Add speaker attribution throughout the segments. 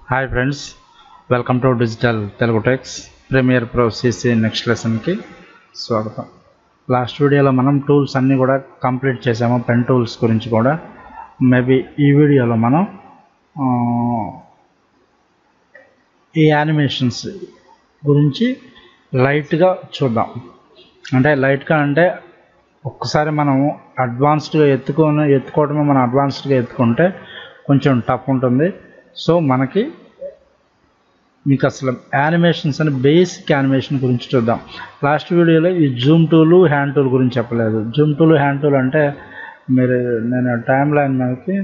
Speaker 1: Hi friends welcome to digital Telugu techs Premiere Pro CC next లెసన్కి స్వాగతం last వీడియోలో మనం టూల్స్ అన్నీ కూడా కంప్లీట్ చేసాము పెన్ టూల్స్ గురించి కూడా మేబీ ఈ వీడియోలో మనం ఆ, ఈ యానిమేషన్స్ గురించి లైట్గా చూద్దాం అంటే లైట్గా అంటే ఒక్కసారి మనం అడ్వాన్స్డ్గా ఎత్తుకొని ఎత్తుకోవడమే మనం అడ్వాన్స్డ్గా ఎత్తుకుంటే కొంచెం టఫ్ ఉంటుంది సో మనకి మీకు అసలు యానిమేషన్స్ అని బేసిక్ యానిమేషన్ గురించి చూద్దాం లాస్ట్ వీడియోలో ఈ జూమ్ టూలు హ్యాండ్ టూల్ గురించి చెప్పలేదు జూమ్ టూల్ హ్యాండ్ టూల్ అంటే మీరు నేను టైం లైన్ మీదకి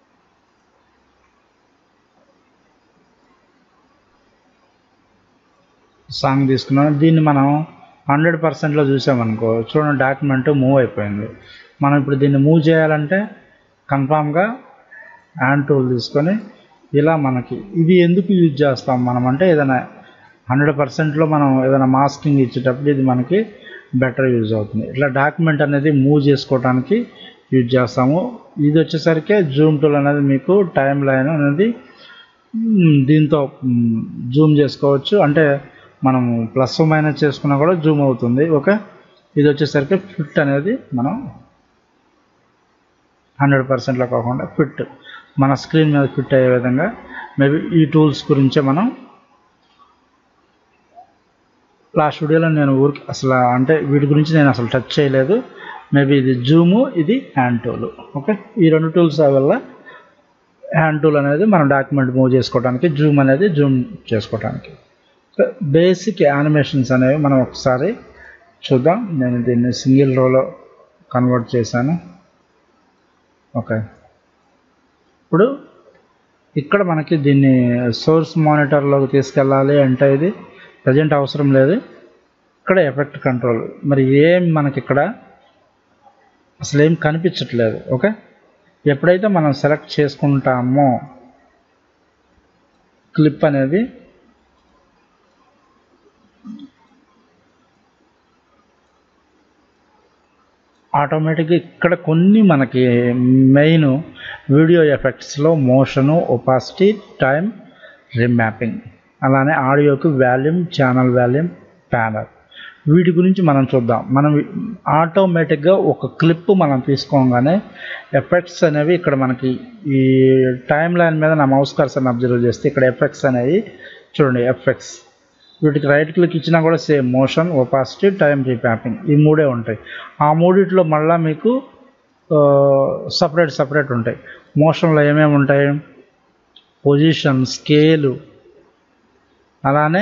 Speaker 1: సాంగ్ తీసుకున్నాను దీన్ని మనం హండ్రెడ్ పర్సెంట్లో చూసామనుకో చూడండి డాక్యుమెంట్ మూవ్ అయిపోయింది మనం ఇప్పుడు దీన్ని మూవ్ చేయాలంటే కన్ఫామ్గా హ్యాండ్ టూల్ తీసుకొని ఇలా మనకి ఇది ఎందుకు యూజ్ చేస్తాం మనం అంటే ఏదైనా హండ్రెడ్ పర్సెంట్లో మనం ఏదైనా మాస్కింగ్ ఇచ్చేటప్పుడు ఇది మనకి బెటర్ యూజ్ అవుతుంది ఇట్లా డాక్యుమెంట్ అనేది మూవ్ చేసుకోవడానికి యూజ్ చేస్తాము ఇది వచ్చేసరికి జూమ్ టూల్ అనేది మీకు టైం లైన్ అనేది మ్, దీంతో జూమ్ చేసుకోవచ్చు అంటే మనం ప్లస్ మైనస్ చేసుకున్నా కూడా జూమ్ అవుతుంది ఓకే ఇది వచ్చేసరికి ఫిట్ అనేది మనం హండ్రెడ్ పర్సెంట్లో కాకుండా ఫిట్ మన స్క్రీన్ మీద ఫిట్ అయ్యే విధంగా మేబీ ఈ టూల్స్ గురించే మనం లాస్ట్ వీడియోలో నేను ఊరికి అసలు అంటే వీటి గురించి నేను అసలు టచ్ చేయలేదు మేబీ ఇది జూము ఇది హ్యాండ్ టూల్ ఓకే ఈ రెండు టూల్స్ వల్ల హ్యాండ్ టూల్ అనేది మనం డాక్యుమెంట్ మూవ్ చేసుకోవడానికి జూమ్ అనేది జూమ్ చేసుకోవడానికి బేసిక్ యానిమేషన్స్ అనేవి మనం ఒకసారి చూద్దాం నేను దీన్ని సింగిల్ రోలో కన్వర్ట్ చేశాను ఓకే ఇప్పుడు ఇక్కడ మనకి దీన్ని సోర్స్ మానిటర్లోకి తీసుకెళ్ళాలి అంటే ఇది ప్రజెంట్ అవసరం లేదు ఇక్కడ ఎఫెక్ట్ కంట్రోల్ మరి ఏం మనకి ఇక్కడ అసలు ఏం కనిపించట్లేదు ఓకే ఎప్పుడైతే మనం సెలెక్ట్ చేసుకుంటామో క్లిప్ అనేది ఆటోమేటిక్గా ఇక్కడ కొన్ని మనకి మెయిన్ వీడియో ఎఫెక్ట్స్లో మోషను ఒపాసిటీ టైం రిమ్యాపింగ్ అలానే ఆడియోకి వాల్యూమ్ ఛానల్ వాల్యూమ్ ప్యానల్ వీటి గురించి మనం చూద్దాం మనం ఆటోమేటిక్గా ఒక క్లిప్ మనం తీసుకోగానే ఎఫెక్ట్స్ అనేవి ఇక్కడ మనకి ఈ టైం లైన్ మీద నా మౌస్ కర్సర్ని అబ్జర్వ్ చేస్తే ఇక్కడ ఎఫెక్ట్స్ అనేవి చూడండి ఎఫెక్ట్స్ వీటికి రైట్ క్లిక్ ఇచ్చినా కూడా same motion opacity time remapping ఈ మూడే ఉంటాయి ఆ మూడిట్లో మళ్ళీ మీకు సపరేట్ సపరేట్ ఉంటాయి మోషన్లో ఏమేమి ఉంటాయి పొజిషన్ స్కేలు అలానే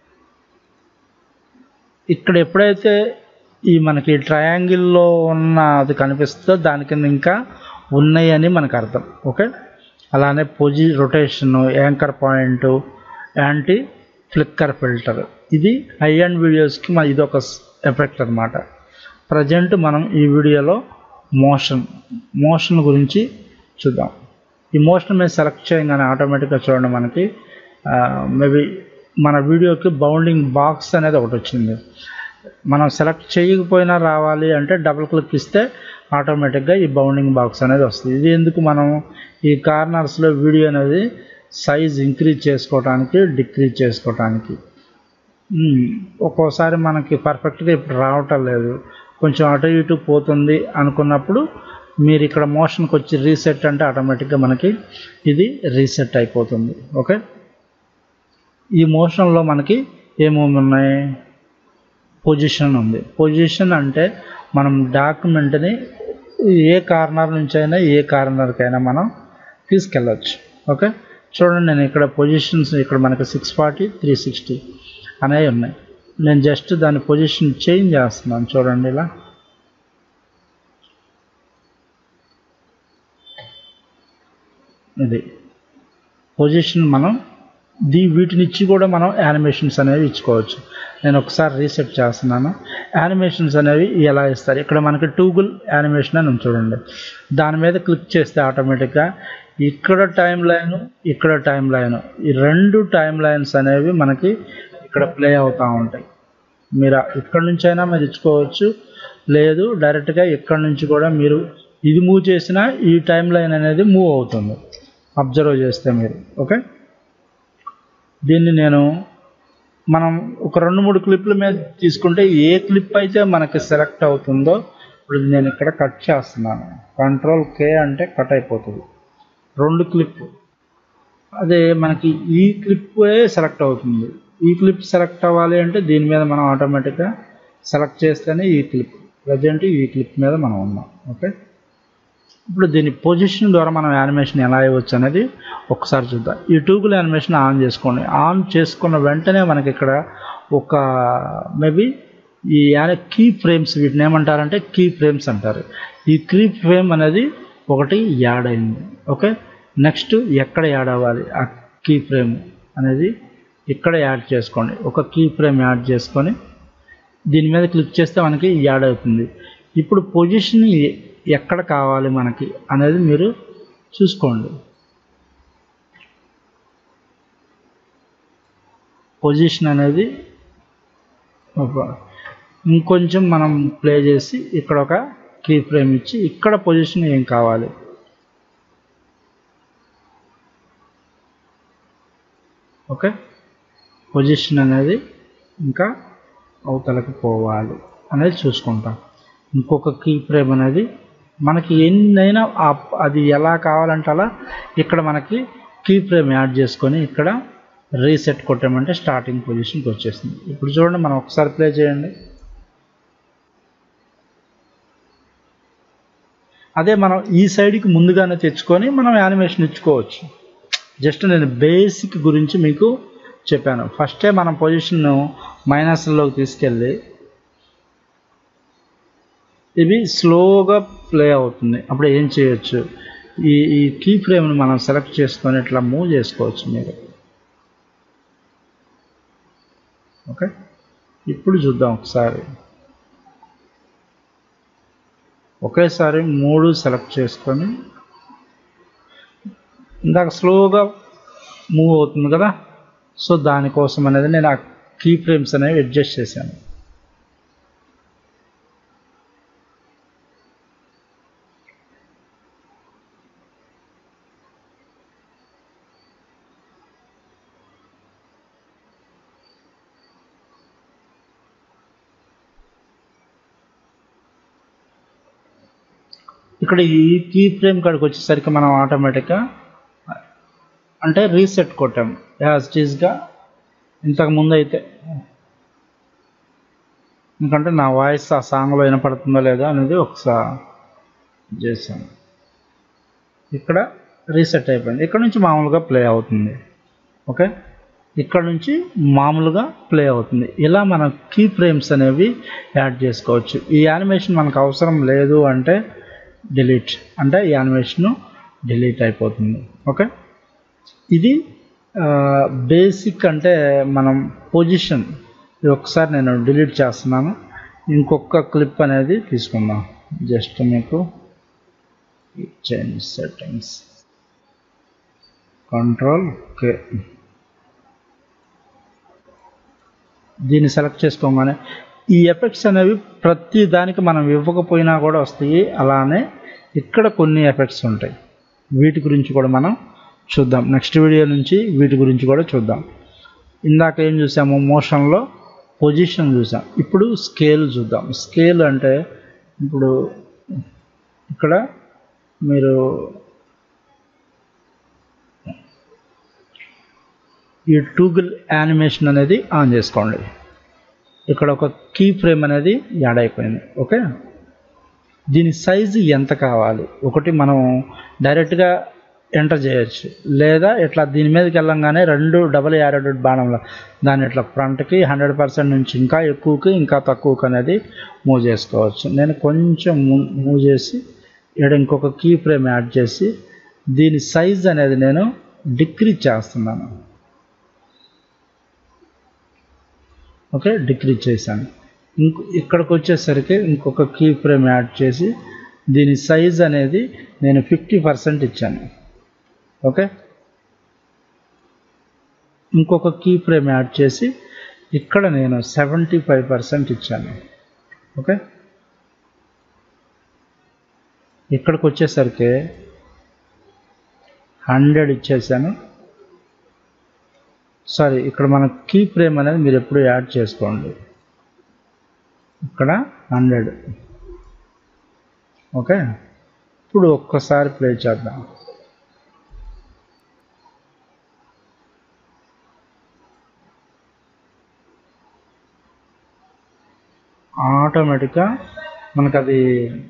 Speaker 1: ఇక్కడ ఎప్పుడైతే ఈ మనకి ట్రయాంగిల్లో ఉన్న అది కనిపిస్తుందో దాని కింద ఇంకా ఉన్నాయని మనకు అర్థం ఓకే అలానే పొజి rotation anchor point anti flicker filter ఇది హై అండ్ వీడియోస్కి మన ఇది ఒక ఎఫెక్ట్ అనమాట ప్రజెంట్ మనం ఈ వీడియోలో మోషన్ మోషన్ గురించి చూద్దాం ఈ మోషన్ మీద సెలెక్ట్ చేయగానే ఆటోమేటిక్గా చూడండి మనకి మేబీ మన వీడియోకి బౌండింగ్ బాక్స్ అనేది ఒకటి వచ్చింది మనం సెలెక్ట్ చేయకపోయినా రావాలి అంటే డబుల్ క్లిక్ ఇస్తే ఆటోమేటిక్గా ఈ బౌండింగ్ బాక్స్ అనేది వస్తుంది ఇది ఎందుకు మనం ఈ కార్నర్స్లో వీడియో అనేది సైజ్ ఇంక్రీజ్ చేసుకోవడానికి డిక్రీజ్ చేసుకోవడానికి మ్మ్. ఒక్కోసారి మనకి పర్ఫెక్ట్గా ఇప్పుడు రావటం లేదు కొంచెం అటు ఇటు పోతుంది అనుకున్నప్పుడు మీరు ఇక్కడ మోషన్కి వచ్చి రీసెట్ అంటే ఆటోమేటిక్గా మనకి ఇది రీసెట్ అయిపోతుంది ఓకే ఈ మోషన్లో మనకి ఏమేమి ఉన్నాయి పొజిషన్ ఉంది పొజిషన్ అంటే మనం డాక్యుమెంట్ని ఏ కార్నర్ నుంచి అయినా ఏ కార్నర్కైనా మనం తీసుకెళ్ళచ్చు ఓకే చూడండి నేను ఇక్కడ పొజిషన్స్ ఇక్కడ మనకి సిక్స్ ఫార్టీ త్రీ సిక్స్టీ అనేవి ఉన్నాయి నేను జస్ట్ దాని పొజిషన్ చేంజ్ చేస్తున్నాను చూడండి ఇలా ఇది పొజిషన్ మనం దీ వీటినిచ్చి కూడా మనం యానిమేషన్స్ అనేవి ఇచ్చుకోవచ్చు నేను ఒకసారి రీసెట్ చేస్తున్నాను యానిమేషన్స్ అనేవి ఎలా ఇస్తారు ఇక్కడ మనకి టూగుల్ యానిమేషన్ అని ఉంది చూడండి దాని మీద క్లిక్ చేస్తే ఆటోమేటిక్గా ఇక్కడ టైం లైన్ ఇక్కడ టైం లైన్ ఈ రెండు టైం లైన్స్ అనేవి మనకి ఇక్కడ ప్లే అవుతూ ఉంటాయి మీరు ఇక్కడ నుంచి అయినా మీరు ఇచ్చుకోవచ్చు లేదు డైరెక్ట్గా ఇక్కడ నుంచి కూడా మీరు ఇది మూవ్ చేసినా ఈ టైం లైన్ అనేది మూవ్ అవుతుంది అబ్జర్వ్ చేస్తే మీరు ఓకే దీన్ని నేను మనం ఒక రెండు మూడు క్లిప్ల మీద తీసుకుంటే ఏ క్లిప్ అయితే మనకి సెలెక్ట్ అవుతుందో ఇప్పుడు నేను ఇక్కడ కట్ చేస్తున్నాను కంట్రోల్ కే అంటే కట్ అయిపోతుంది రెండు క్లిప్ అదే మనకి ఈ క్లిప్పే సెలెక్ట్ అవుతుంది ఈ క్లిప్ సెలెక్ట్ అవ్వాలి అంటే దీని మీద మనం ఆటోమేటిక్గా సెలెక్ట్ చేస్తేనే ఈ క్లిప్ ప్రజెంట్ ఈ క్లిప్ మీద మనం ఉన్నాం ఓకే ఇప్పుడు దీని పొజిషన్ ద్వారా మనం యానిమేషన్ ఎలా ఇవ్వచ్చు అనేది ఒకసారి చూద్దాం ఈ టూగుల్ యానిమేషన్ ఆన్ చేసుకోండి ఆన్ చేసుకున్న వెంటనే మనకి ఇక్కడ ఒక మేబీ ఈ యాని కీ ఫ్రేమ్స్ వీటిని ఏమంటారంటే కీ ఫ్రేమ్స్ అంటారు ఈ కీ ఫ్రేమ్ అనేది ఒకటి యాడ్ అయింది ఓకే నెక్స్ట్ ఎక్కడ యాడ్ అవ్వాలి ఆ కీ ఫ్రేమ్ అనేది ఇక్కడ యాడ్ చేసుకోండి ఒక కీ ఫ్రేమ్ యాడ్ చేసుకొని దీని మీద క్లిక్ చేస్తే మనకి యాడ్ అవుతుంది ఇప్పుడు పొజిషన్ ఎక్కడ కావాలి మనకి అనేది మీరు చూసుకోండి పొజిషన్ అనేది ఒక ఇంకొంచెం మనం ప్లే చేసి ఇక్కడ ఒక కీ ఫ్రేమ్ ఇచ్చి ఇక్కడ పొజిషన్ ఏం కావాలి ఓకే పొజిషన్ అనేది ఇంకా అవతలకి పోవాలి అనేది చూసుకుంటాం ఇంకొక కీ ఫ్రేమ్ అనేది మనకి ఎన్నైనా ఆ- అది ఎలా కావాలంటే అలా ఇక్కడ మనకి కీ ఫ్రేమ్ యాడ్ చేసుకొని ఇక్కడ రీసెట్ కొట్టామంటే స్టార్టింగ్ పొజిషన్కి వచ్చేసింది ఇప్పుడు చూడండి మనం ఒకసారి ప్లే చేయండి అదే మనం ఈ సైడ్కి ముందుగానే తెచ్చుకొని మనం యానిమేషన్ ఇచ్చుకోవచ్చు జస్ట్ నేను బేసిక్ గురించి మీకు చెప్పాను ఫస్టే మనం పొజిషన్ను మైనస్లోకి తీసుకెళ్ళి ఇవి స్లోగా ప్లే అవుతుంది అప్పుడు ఏం చేయొచ్చు ఈ ఈ కీ ఫ్రేమ్ని మనం సెలెక్ట్ చేసుకొని ఇట్లా మూవ్ చేసుకోవచ్చు మీరు ఓకే ఇప్పుడు చూద్దాం ఒకసారి ఒకేసారి మూడు సెలెక్ట్ చేసుకొని ఇందాక స్లోగా మూవ్ అవుతుంది కదా సో దానికోసం అనేది నేను ఆ కీ ఫ్రేమ్స్ అనేవి అడ్జస్ట్ చేశాను ఇక్కడ ఈ కీ ఫ్రేమ్ కాడికి వచ్చేసరికి మనం ఆటోమేటిక్గా అంటే రీసెట్ కొట్టాం యాజ్ ఇట్ ఈస్గా ఇంతకు ముందు అయితే ఎందుకంటే నా వాయిస్ ఆ సాంగ్లో వినపడుతుందో లేదో అనేది ఒకసారి చేశాను ఇక్కడ రీసెట్ అయిపోయింది ఇక్కడ నుంచి మామూలుగా ప్లే అవుతుంది ఓకే ఇక్కడ నుంచి మామూలుగా ప్లే అవుతుంది ఇలా మనం కీ ఫ్రేమ్స్ అనేవి యాడ్ చేసుకోవచ్చు ఈ యానిమేషన్ మనకు అవసరం లేదు అంటే డిలీట్ అంటే ఈ యానిమేషన్ డిలీట్ అయిపోతుంది ఓకే ఇది బేసిక్ అంటే మనం పొజిషన్ ఇది ఒకసారి నేను డిలీట్ చేస్తున్నాను ఇంకొక క్లిప్ అనేది తీసుకుందాం జస్ట్ మీకు చేంజ్ సెట్టింగ్స్ కంట్రోల్ కే దీన్ని సెలెక్ట్ చేసుకోగానే ఈ ఎఫెక్ట్స్ అనేవి ప్రతి దానికి మనం ఇవ్వకపోయినా కూడా వస్తాయి అలానే ఇక్కడ కొన్ని ఎఫెక్ట్స్ ఉంటాయి వీటి గురించి కూడా మనం చూద్దాం నెక్స్ట్ వీడియో నుంచి వీటి గురించి కూడా చూద్దాం ఇందాక ఏం చూసాము మోషన్లో పొజిషన్ చూసాం ఇప్పుడు స్కేల్ చూద్దాం స్కేల్ అంటే ఇప్పుడు ఇక్కడ మీరు ఈ టూగుల్ యానిమేషన్ అనేది ఆన్ చేసుకోండి ఇక్కడ ఒక కీ ఫ్రేమ్ అనేది యాడ్ అయిపోయింది ఓకే దీని సైజు ఎంత కావాలి ఒకటి మనం డైరెక్ట్గా ఎంటర్ చేయొచ్చు లేదా ఇట్లా దీని మీదకి వెళ్ళంగానే రెండు డబల్ యారెడెడ్ బాణంలో దాన్ని ఇట్లా ఫ్రంట్కి హండ్రెడ్ పర్సెంట్ నుంచి ఇంకా ఎక్కువకి ఇంకా తక్కువకి అనేది మూవ్ చేసుకోవచ్చు నేను కొంచెం మూవ్ చేసి ఇక్కడ ఇంకొక కీ ఫ్రేమ్ యాడ్ చేసి దీని సైజ్ అనేది నేను డిక్రీజ్ చేస్తున్నాను ఓకే డిక్రీజ్ చేశాను ఇంకో ఇక్కడికి వచ్చేసరికి ఇంకొక కీ ఫ్రేమ్ యాడ్ చేసి దీని సైజ్ అనేది నేను ఫిఫ్టీ పర్సెంట్ ఇచ్చాను ఓకే ఇంకొక కీ ఫ్రేమ్ యాడ్ చేసి ఇక్కడ నేను సెవెంటీ ఫైవ్ పర్సెంట్ ఇచ్చాను ఓకే ఇక్కడికి వచ్చేసరికి హండ్రెడ్ ఇచ్చేసాను సారీ ఇక్కడ మన కీ ఫ్రేమ్ అనేది మీరు ఎప్పుడు యాడ్ చేసుకోండి ఇక్కడ హండ్రెడ్ ఓకే ఇప్పుడు ఒక్కసారి ప్లే చేద్దాం ఆటోమేటిక్గా మనకు అది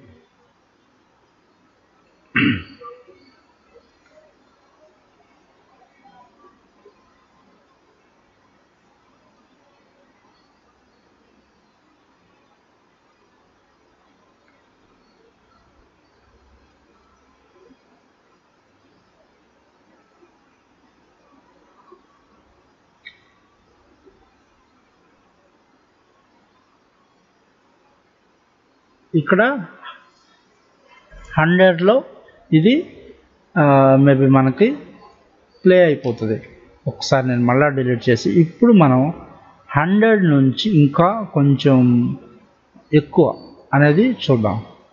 Speaker 1: ఇక్కడ హండ్రెడ్లో ఇది మేబీ మనకి ప్లే అయిపోతుంది ఒకసారి నేను మళ్ళీ డిలీట్ చేసి ఇప్పుడు మనం హండ్రెడ్ నుంచి ఇంకా కొంచెం ఎక్కువ అనేది చూద్దాం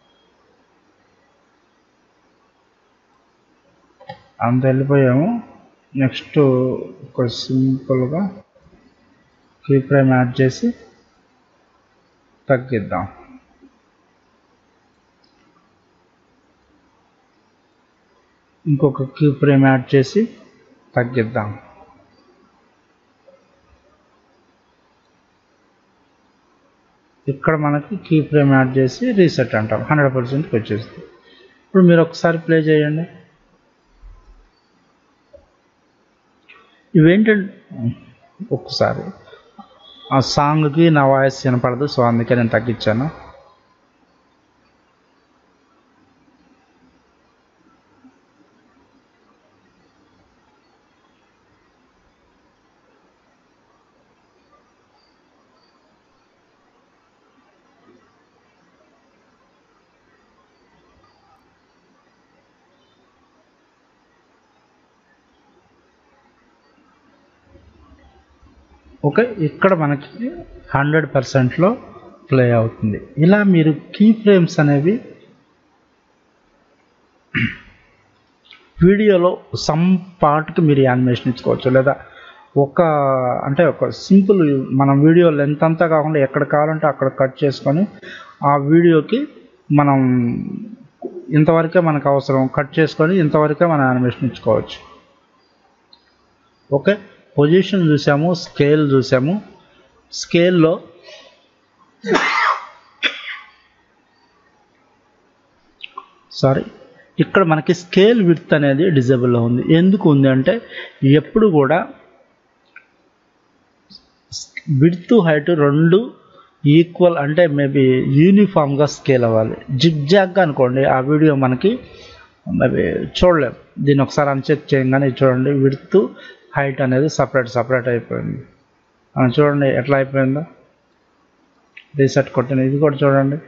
Speaker 1: అంత వెళ్ళిపోయాము నెక్స్ట్ ఒక సింపుల్గా కీ ఫ్రేమ్ యాడ్ చేసి తగ్గిద్దాం ఇంకొక కీ ఫ్రేమ్ యాడ్ చేసి తగ్గిద్దాం ఇక్కడ మనకి కీ ఫ్రేమ్ యాడ్ చేసి రీసెట్ అంటాం హండ్రెడ్ పర్సెంట్కి వచ్చేస్తుంది ఇప్పుడు మీరు ఒకసారి ప్లే చేయండి ఇవేంటంటే ఒక్కసారి ఆ సాంగ్కి నా వాయిస్ వినపడదు సో అందుకే నేను తగ్గించాను ఓకే ఇక్కడ మనకి హండ్రెడ్ పర్సెంట్లో ప్లే అవుతుంది ఇలా మీరు కీ ఫ్రేమ్స్ అనేవి వీడియోలో సమ్ పార్ట్కి మీరు యానిమేషన్ ఇచ్చుకోవచ్చు లేదా ఒక అంటే ఒక సింపుల్ మనం వీడియో లెంత్ అంతా కాకుండా ఎక్కడ కావాలంటే అక్కడ కట్ చేసుకొని ఆ వీడియోకి మనం ఇంతవరకే మనకు అవసరం కట్ చేసుకొని ఇంతవరకే మనం యానిమేషన్ ఇచ్చుకోవచ్చు ఓకే పొజిషన్ చూసాము స్కేల్ చూసాము స్కేల్లో సారీ ఇక్కడ మనకి స్కేల్ విడ్త్ అనేది డిజేబుల్లో ఉంది ఎందుకు ఉంది అంటే ఎప్పుడు కూడా విడ్త్ హైట్ రెండు ఈక్వల్ అంటే మేబీ యూనిఫామ్గా స్కేల్ అవ్వాలి జిగ్జాగ్గా అనుకోండి ఆ వీడియో మనకి మేబీ చూడలేం దీన్ని ఒకసారి అన్చెక్ చేయగానే చూడండి విడ్త్ హైట్ అనేది సపరేట్ సపరేట్ అయిపోయింది మనం చూడండి ఎట్లా అయిపోయిందో రీసెట్ కొట్టిన ఇది కూడా చూడండి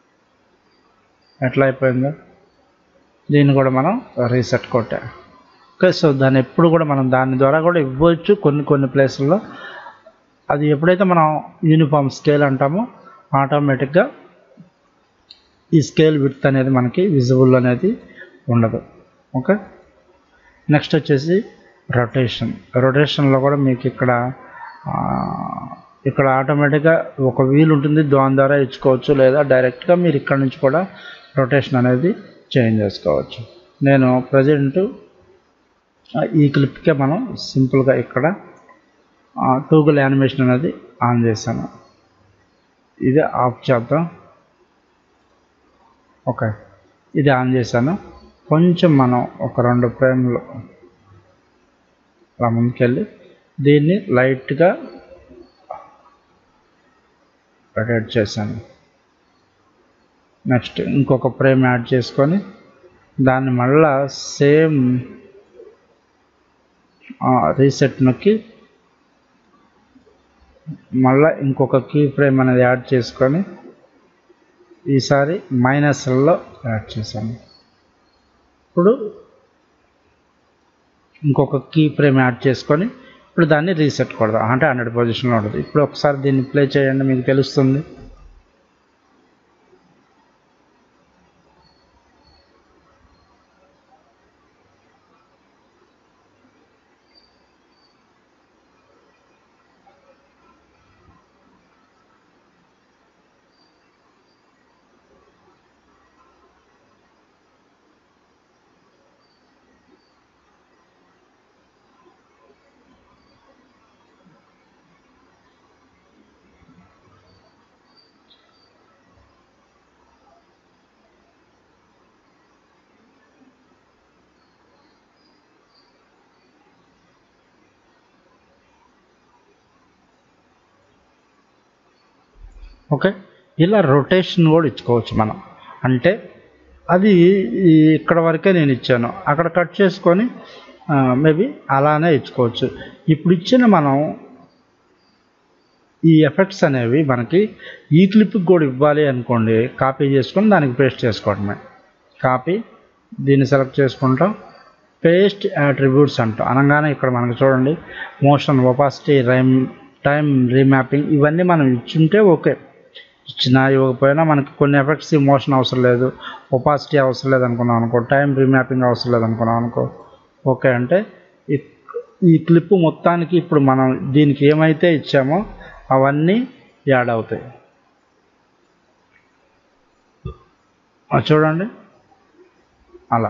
Speaker 1: ఎట్లా అయిపోయిందో దీన్ని కూడా మనం రీసెట్ కొట్టా ఓకే సో దాన్ని ఎప్పుడు కూడా మనం దాని ద్వారా కూడా ఇవ్వచ్చు కొన్ని కొన్ని ప్లేసుల్లో అది ఎప్పుడైతే మనం యూనిఫామ్ స్కేల్ అంటామో ఆటోమేటిక్గా ఈ స్కేల్ విడ్త్ అనేది మనకి విజిబుల్ అనేది ఉండదు ఓకే నెక్స్ట్ వచ్చేసి రొటేషన్ రొటేషన్లో కూడా మీకు ఇక్కడ ఇక్కడ ఆటోమేటిక్గా ఒక వీల్ ఉంటుంది దాని ద్వారా ఇచ్చుకోవచ్చు లేదా డైరెక్ట్గా మీరు ఇక్కడ నుంచి కూడా రొటేషన్ అనేది చేంజ్ చేసుకోవచ్చు నేను ప్రజెంట్ ఈ క్లిప్కే మనం సింపుల్గా ఇక్కడ టూగుల్ యానిమేషన్ అనేది ఆన్ చేశాను ఇది ఆఫ్ చేద్దాం ఓకే ఇది ఆన్ చేశాను కొంచెం మనం ఒక రెండు ఫ్రేమ్లు అలా ముందుకెళ్ళి దీన్ని లైట్గా రొటేట్ చేశాను నెక్స్ట్ ఇంకొక ఫ్రేమ్ యాడ్ చేసుకొని దాన్ని మళ్ళా సేమ్ రీసెట్ నొక్కి మళ్ళీ ఇంకొక కీ ఫ్రేమ్ అనేది యాడ్ చేసుకొని ఈసారి మైనస్లలో యాడ్ చేశాను ఇప్పుడు ఇంకొక కీ ఫ్రేమ్ యాడ్ చేసుకొని ఇప్పుడు దాన్ని రీసెట్ కొడదాం అంటే హండ్రెడ్ పొజిషన్లో ఉంటుంది ఇప్పుడు ఒకసారి దీన్ని ప్లే చేయండి మీకు తెలుస్తుంది ఓకే ఇలా రొటేషన్ కూడా ఇచ్చుకోవచ్చు మనం అంటే అది ఈ ఇక్కడ వరకే నేను ఇచ్చాను అక్కడ కట్ చేసుకొని మేబీ అలానే ఇచ్చుకోవచ్చు ఇప్పుడు ఇచ్చిన మనం ఈ ఎఫెక్ట్స్ అనేవి మనకి ఈ క్లిప్కి కూడా ఇవ్వాలి అనుకోండి కాపీ చేసుకొని దానికి పేస్ట్ చేసుకోవడమే కాపీ దీన్ని సెలెక్ట్ చేసుకుంటాం పేస్ట్ అట్రిబ్యూట్స్ అంటాం అనగానే ఇక్కడ మనకు చూడండి motion opacity time time remapping ఇవన్నీ మనం ఇచ్చుంటే ఓకే ఇచ్చినా ఇవ్వకపోయినా మనకి కొన్ని ఎఫెక్ట్స్ మోషన్ అవసరం లేదు ఒపాసిటీ అవసరం లేదు అనుకున్నాం అనుకో టైం రీమ్యాపింగ్ అవసరం లేదు అనుకున్నాం అనుకో ఓకే అంటే ఈ- ఈ క్లిప్ మొత్తానికి ఇప్పుడు మనం దీనికి ఏమైతే ఇచ్చామో అవన్నీ యాడ్ అవుతాయి ఆ చూడండి అలా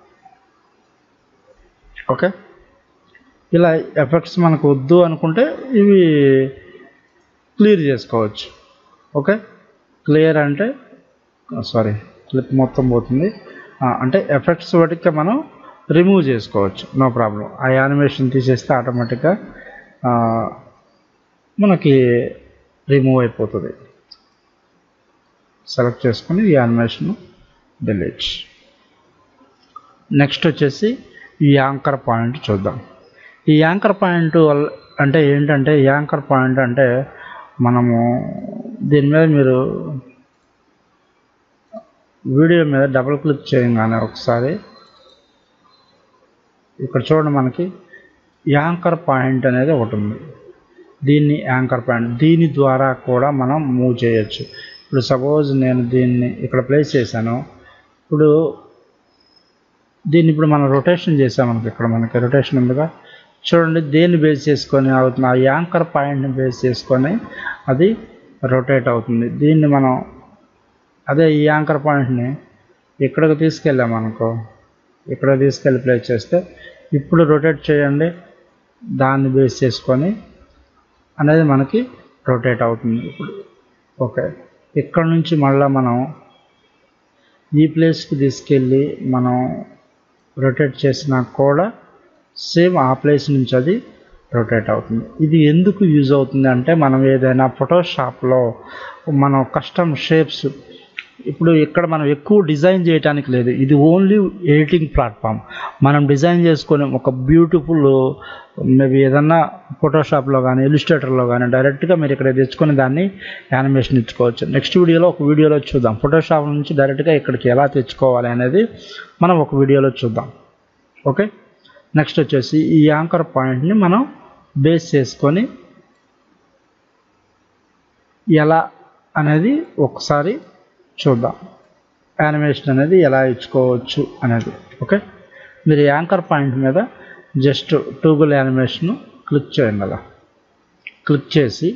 Speaker 1: ఓకే ఇలా ఎఫెక్ట్స్ మనకు వద్దు అనుకుంటే ఇవి క్లియర్ చేసుకోవచ్చు ఓకే క్లియర్ అంటే సారీ క్లిప్ మొత్తం పోతుంది ఆ, అంటే ఎఫెక్ట్స్ వాటికి మనం రిమూవ్ చేసుకోవచ్చు నో ప్రాబ్లం ఆ యానిమేషన్ తీసేస్తే ఆటోమేటిక్గా ఆ, మనకి రిమూవ్ అయిపోతుంది సెలెక్ట్ చేసుకుని ఈ యానిమేషన్ డిలీట్ నెక్స్ట్ వచ్చేసి ఈ యాంకర్ పాయింట్ చూద్దాం ఈ యాంకర్ పాయింట్ వల్ల అంటే ఏంటంటే ఈ యాంకర్ పాయింట్ అంటే మనము దీని మీద మీరు వీడియో మీద డబుల్ క్లిక్ చేయగానే ఒకసారి ఇక్కడ చూడండి మనకి యాంకర్ పాయింట్ అనేది ఒకటి ఉంది దీన్ని యాంకర్ పాయింట్ దీని ద్వారా కూడా మనం మూవ్ చేయొచ్చు ఇప్పుడు సపోజ్ నేను దీన్ని ఇక్కడ ప్లేస్ చేశాను ఇప్పుడు దీన్ని ఇప్పుడు మనం రొటేషన్ చేసామనుకో ఇక్కడ మనకి రొటేషన్ ఉందిగా చూడండి దేన్ని బేస్ చేసుకొని అవుతుంది ఆ యాంకర్ పాయింట్ని బేస్ చేసుకొని అది రొటేట్ అవుతుంది దీన్ని మనం అదే ఈ యాంకర్ పాయింట్ని ఇక్కడికి తీసుకెళ్ళామనుకో ఇక్కడ తీసుకెళ్ళి ప్లేస్ చేస్తే ఇప్పుడు రొటేట్ చేయండి దాన్ని బేస్ చేసుకొని అనేది మనకి రొటేట్ అవుతుంది ఇప్పుడు ఓకే ఇక్కడ నుంచి మళ్ళీ మనం ఈ ప్లేస్కి తీసుకెళ్ళి మనం రొటేట్ చేసినా కూడా సేమ్ ఆ ప్లేస్ నుంచి అది రొటేట్ అవుతుంది ఇది ఎందుకు యూజ్ అవుతుంది అంటే మనం ఏదైనా ఫోటోషాప్లో మనం కస్టమ్ షేప్స్ ఇప్పుడు ఇక్కడ మనం ఎక్కువ డిజైన్ చేయడానికి లేదు ఇది ఓన్లీ ఎడిటింగ్ ప్లాట్ఫామ్ మనం డిజైన్ చేసుకొని ఒక బ్యూటిఫుల్ మేబీ ఏదన్నా ఫోటోషాప్లో కానీ ఇలిస్ట్రేటర్లో కానీ డైరెక్ట్గా మీరు ఇక్కడ తెచ్చుకొని దాన్ని యానిమేషన్ ఇచ్చుకోవచ్చు నెక్స్ట్ వీడియోలో ఒక వీడియోలో చూద్దాం ఫోటోషాప్ నుంచి డైరెక్ట్గా ఇక్కడికి ఎలా తెచ్చుకోవాలి అనేది మనం ఒక వీడియోలో చూద్దాం ఓకే నెక్స్ట్ వచ్చేసి ఈ యాంకర్ పాయింట్ని మనం బేస్ చేసుకొని ఎలా అనేది ఒకసారి చూద్దాం యానిమేషన్ అనేది ఎలా ఇచ్చుకోవచ్చు అనేది ఓకే మీరు యాంకర్ పాయింట్ మీద జస్ట్ టూగుల్ యానిమేషన్ క్లిక్ చేయండి అలా క్లిక్ చేసి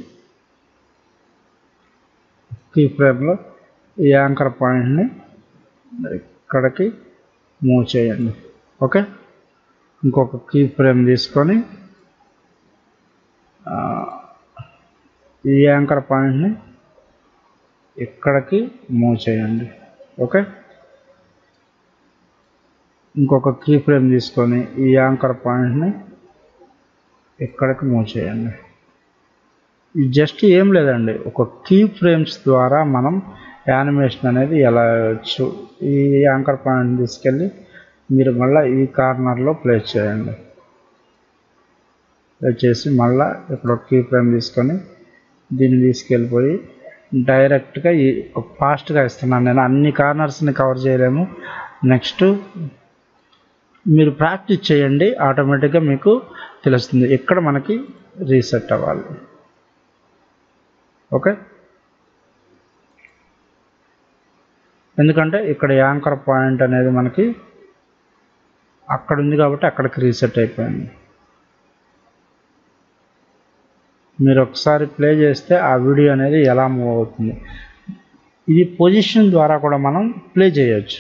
Speaker 1: కీ ఫ్రేమ్లో ఈ యాంకర్ పాయింట్ని ఇక్కడికి మూవ్ చేయండి ఓకే ఇంకొక కీ ఫ్రేమ్ తీసుకొని ఆ, ఈ యాంకర్ పాయింట్ని ఇక్కడికి మూవ్ చేయండి ఓకే ఇంకొక కీ ఫ్రేమ్ తీసుకొని ఈ యాంకర్ పాయింట్ని ఇక్కడికి మూవ్ చేయండి ఇది జస్ట్ ఏం లేదండి ఒక కీ ఫ్రేమ్స్ ద్వారా మనం యానిమేషన్ అనేది ఎలా వేయచ్చు ఈ యాంకర్ పాయింట్ తీసుకెళ్ళి మీరు మళ్ళీ ఈ కార్నర్లో ప్లేస్ చేయండి ప్లేస్ చేసి మళ్ళీ ఇక్కడ ఒక కీ ఫ్రేమ్ తీసుకొని దీన్ని తీసుకెళ్ళిపోయి డైరెక్ట్గా ఈ ఫాస్ట్గా ఇస్తున్నాను నేను అన్ని కార్నర్స్ని కవర్ చేయలేము నెక్స్ట్ మీరు ప్రాక్టీస్ చేయండి ఆటోమేటిక్గా మీకు తెలుస్తుంది ఎక్కడ మనకి రీసెట్ అవ్వాలి ఓకే ఎందుకంటే ఇక్కడ యాంకర్ పాయింట్ అనేది మనకి అక్కడ ఉంది కాబట్టి అక్కడికి రీసెట్ అయిపోయింది మీరు ఒకసారి ప్లే చేస్తే ఆ వీడియో అనేది ఎలా మూవ్ అవుతుంది ఇది పొజిషన్ ద్వారా కూడా మనం ప్లే చేయొచ్చు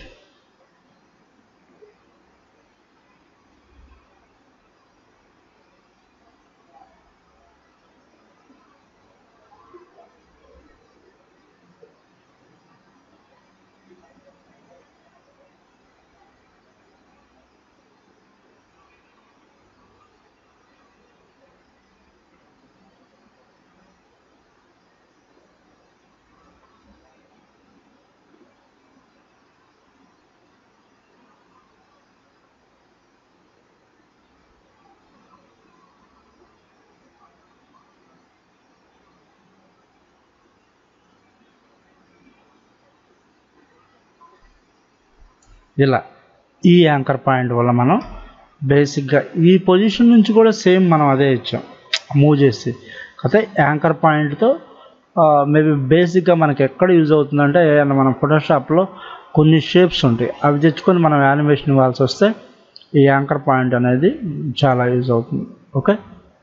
Speaker 1: ఇలా ఈ యాంకర్ పాయింట్ వల్ల మనం బేసిక్గా ఈ పొజిషన్ నుంచి కూడా సేమ్ మనం అదే ఇచ్చాం మూవ్ చేసి కాకపోతే యాంకర్ పాయింట్తో మేబీ బేసిక్గా మనకి ఎక్కడ యూజ్ అవుతుందంటే ఏదైనా మనం ఫోటోషాప్లో కొన్ని షేప్స్ ఉంటాయి అవి తెచ్చుకొని మనం యానిమేషన్ ఇవ్వాల్సి వస్తే ఈ యాంకర్ పాయింట్ అనేది చాలా యూజ్ అవుతుంది ఓకే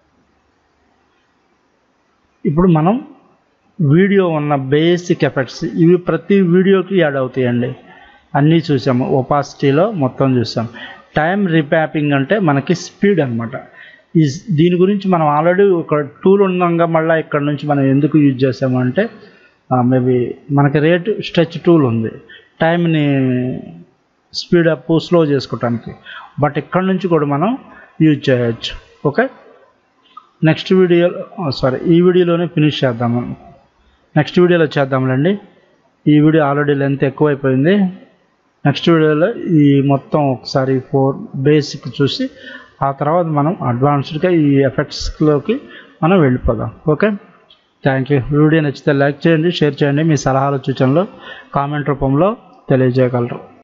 Speaker 1: ఇప్పుడు మనం వీడియో ఉన్న బేసిక్ ఎఫెక్ట్స్ ఇవి ప్రతి వీడియోకి యాడ్ అవుతాయండి అన్నీ చూసాము ఒపాసిటీలో మొత్తం చూసాం టైం రిప్యాపింగ్ అంటే మనకి స్పీడ్ అనమాట ఈ దీని గురించి మనం ఆల్రెడీ ఒక టూల్ ఉండగా మళ్ళీ ఇక్కడ నుంచి మనం ఎందుకు యూజ్ చేసామంటే మేబీ మనకి రేట్ స్ట్రెచ్ టూల్ ఉంది టైంని స్పీడ్ అప్ స్లో చేసుకోవటానికి బట్ ఇక్కడ నుంచి కూడా మనం యూజ్ చేయొచ్చు ఓకే నెక్స్ట్ వీడియో సారీ ఈ వీడియోలోనే ఫినిష్ చేద్దాము నెక్స్ట్ వీడియోలో చేద్దాంలేండి ఈ వీడియో ఆల్రెడీ లెంత్ ఎక్కువైపోయింది నెక్స్ట్ వీడియోలో ఈ మొత్తం ఒకసారి ఫోర్ బేసిక్ చూసి ఆ తర్వాత మనం అడ్వాన్స్డ్గా ఈ ఎఫెక్ట్స్లోకి మనం వెళ్ళిపోదాం ఓకే థ్యాంక్ యూ వీడియో నచ్చితే లైక్ చేయండి షేర్ చేయండి మీ సలహాలు సూచనలు కామెంట్ రూపంలో తెలియజేయగలరు